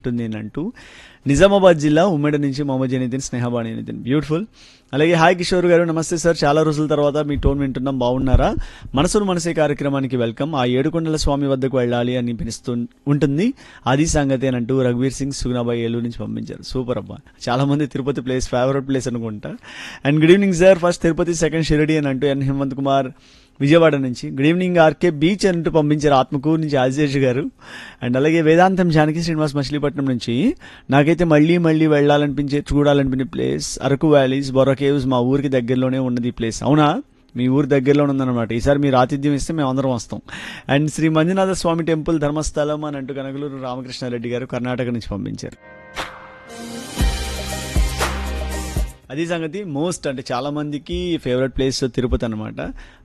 ఉంటుంది అని అంటూ నిజామాబాద్ జిల్లా ఉమ్మడి నుంచి మొహమ్మద్ జనీదిన్ స్నేహబాణి నితిన్ బ్యూటిఫుల్ అలాగే హాయ్ కిషోర్ గారు నమస్తే సార్ చాలా రోజుల తర్వాత మీ టోన్ వింటున్నాం బాగున్నారా మనసును మనసే కార్యక్రమానికి వెల్కమ్ ఆ ఏడుకొండల స్వామి వద్దకు వెళ్ళాలి అని పిలుస్తూ ఉంటుంది అది సంగతి అని అంటూ రఘువీర్ సింగ్ సుగుణాబాయి ఏలూరు నుంచి పంపించారు సూపర్ అబ్బా చాలా మంది తిరుపతి ప్లేస్ ఫేవరెట్ ప్లేస్ అనుకుంటా and good evening sir first Tirupati second Shirdi అని అంటూ ఎన్ హేమంత్ కుమార్ విజయవాడ నుంచి గుడ్ ఈవినింగ్ ఆర్కే బీచ్ అంటూ పంపించారు ఆత్మకూరు నుంచి ఆదిశేష్ గారు అండ్ అలాగే వేదాంతం జానకి శ్రీనివాస్ మచిలీపట్నం నుంచి నాకైతే మళ్ళీ మళ్ళీ వెళ్ళాలనిపించే చూడాలనిపించే place Araku valleys Borra caves మా ఊరికి దగ్గరలోనే ఉన్నది ఈ ప్లేస్ అవునా మీ ఊరి దగ్గరలో ఉందన్నమాట ఈసారి మీరు ఆతిథ్యం ఇస్తే మేము అందరం వస్తాం అండ్ శ్రీ మంజునాథ స్వామి టెంపుల్ ధర్మస్థలం అని అంటూ కనగలూరు రామకృష్ణారెడ్డి గారు కర్ణాటక నుంచి పంపించారు అది సంగతి మోస్ట్ అంటే చాలా మందికి ఫేవరెట్ ప్లేస్ తిరుపతి అనమాట